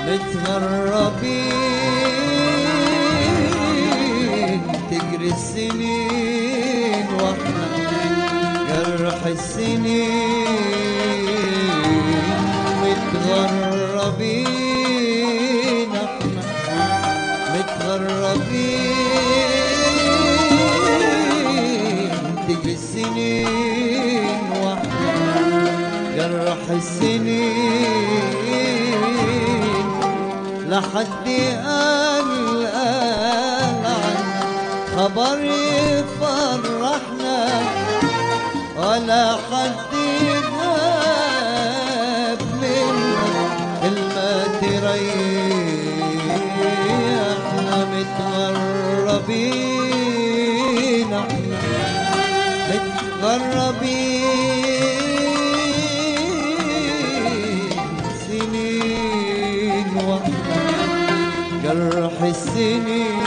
متغربين تجري السنين واحنا جرح السنين متغربين احنا متغربين تجري السنين واحنا جرح السنين لحد قال قال عن خبر يفرحنا ولا حد جاب منا كلمة تريحنا متغربين احنا متغربين سنين واحنا جرح السنين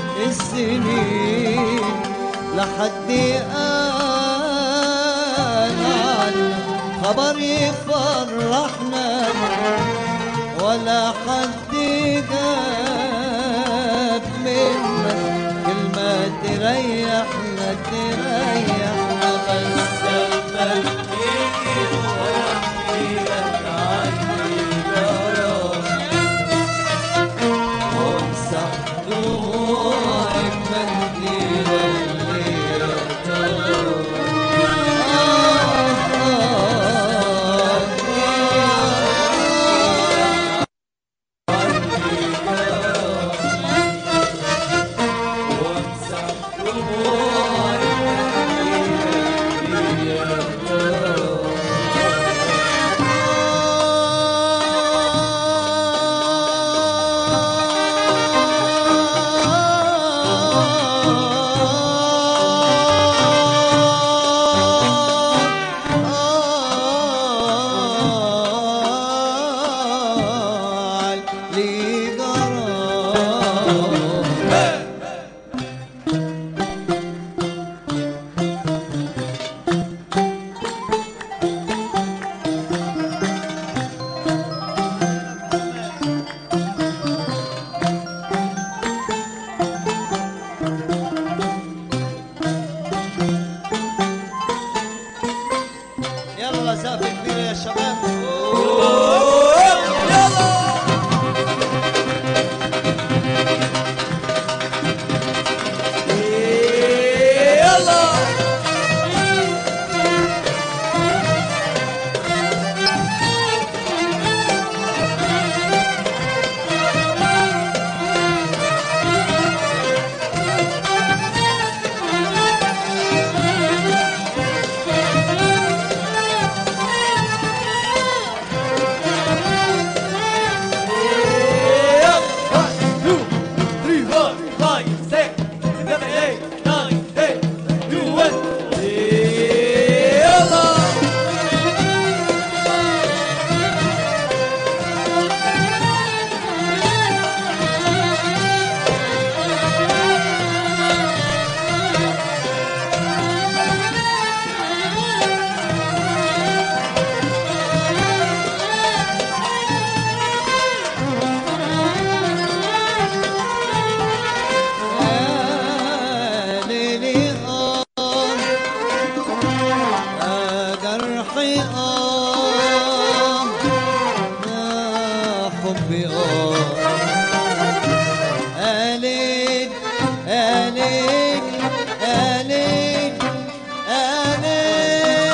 السنين لحد قال عنا خبر يفرحنا ولا حد جاب منا كلمة تريحنا تريحنا بس وامسح دموعك منديل اللي لي جرى يلا سافر كبير يا شباب يا ليلي آه يا جرحي آه يا حبي آه يا ليل يا ليل يا ليل يا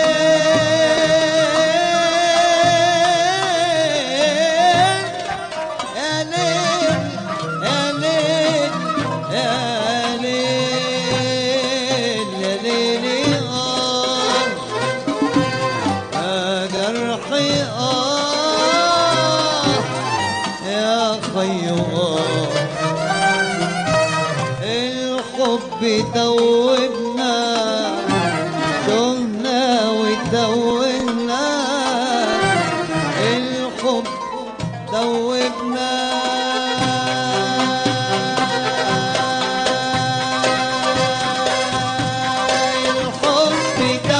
ليل يا ليل يا ليل يا ليل يا ليلي آه يا جرحي آه يا خيو آه الحب دوبنا تهنا وتوهنا الحب دوبنا الحب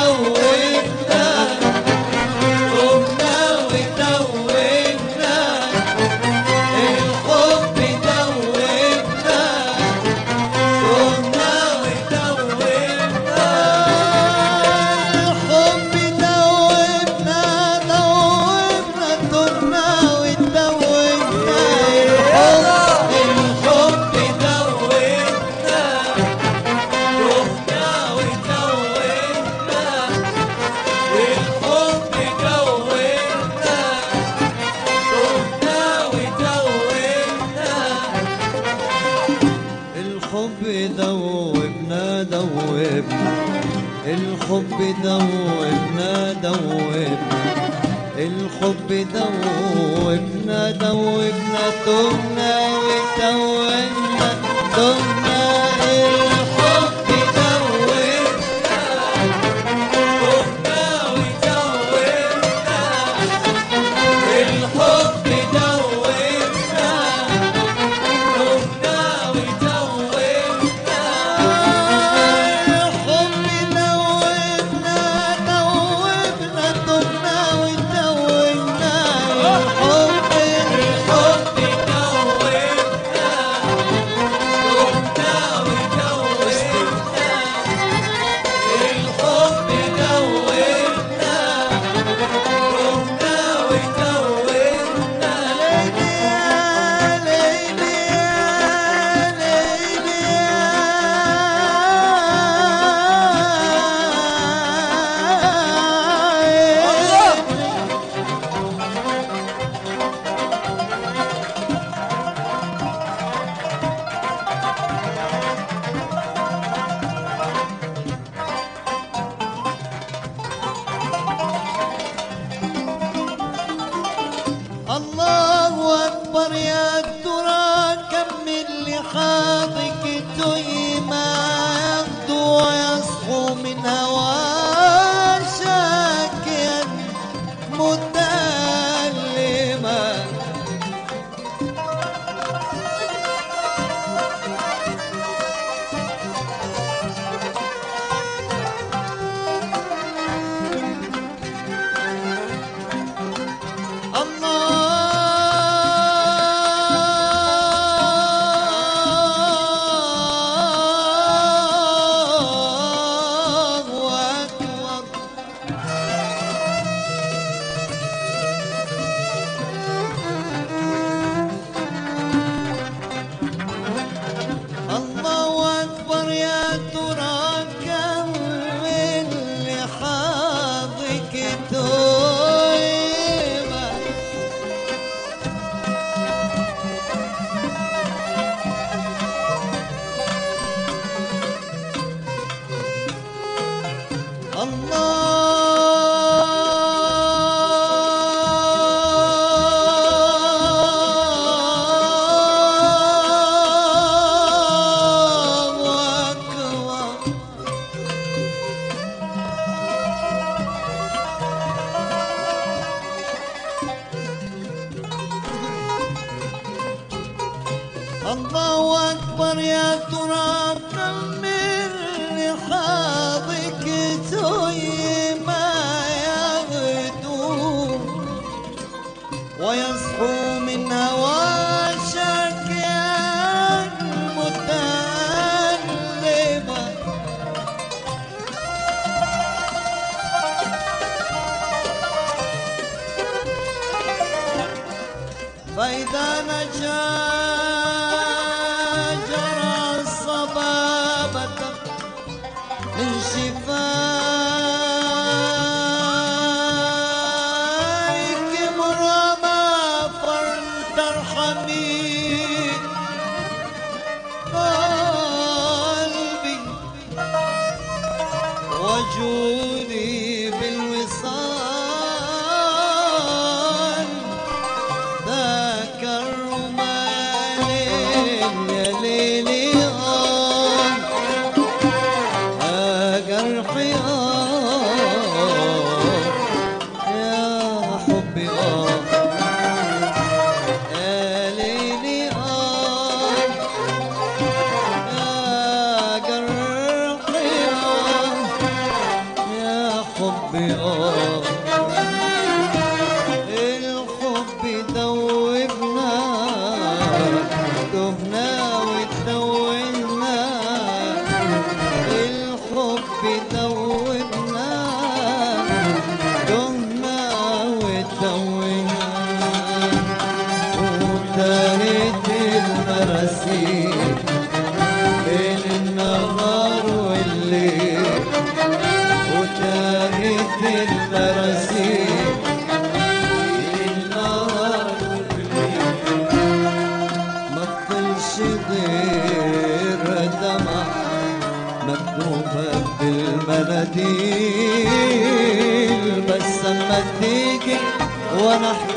دوبنا تهنا وتوهنا دوبنا دوبنا الحب دوبنا دوبنا الحب دوبنا دوبنا تهنا وتوهنا تهنا الحب دوبنا تهنا وتوهنا الحب دوبنا تهنا وتوهنا الحب دوبنا دوبنا تهنا وتوهنا الحب الحب دوبنا تهنا وتوهنا الحب دوبنا تهنا وتوهنا ليلي يا ليلي يا ليلي يا الله أكبر يا ترى كم اللي حاضك تيما يغدو ويصحو من هواه شاكيا متألما الله أكبر الله أكبر يا ترى كم اللي حاضك تويبة الله أكبر الله أكبر يا ترى كم من حاضك توي ما يغدو ويصحو من هواشك يا المتألمة فإذا نجا جرى الصبابة من شفايك مرمى فلترحمي قلبي وجودي بالوصال ذاك الرمال يا ليلي آه ذاك الحياة يا حبي آه يا ليلي آه ذاك الحياة يا ونحن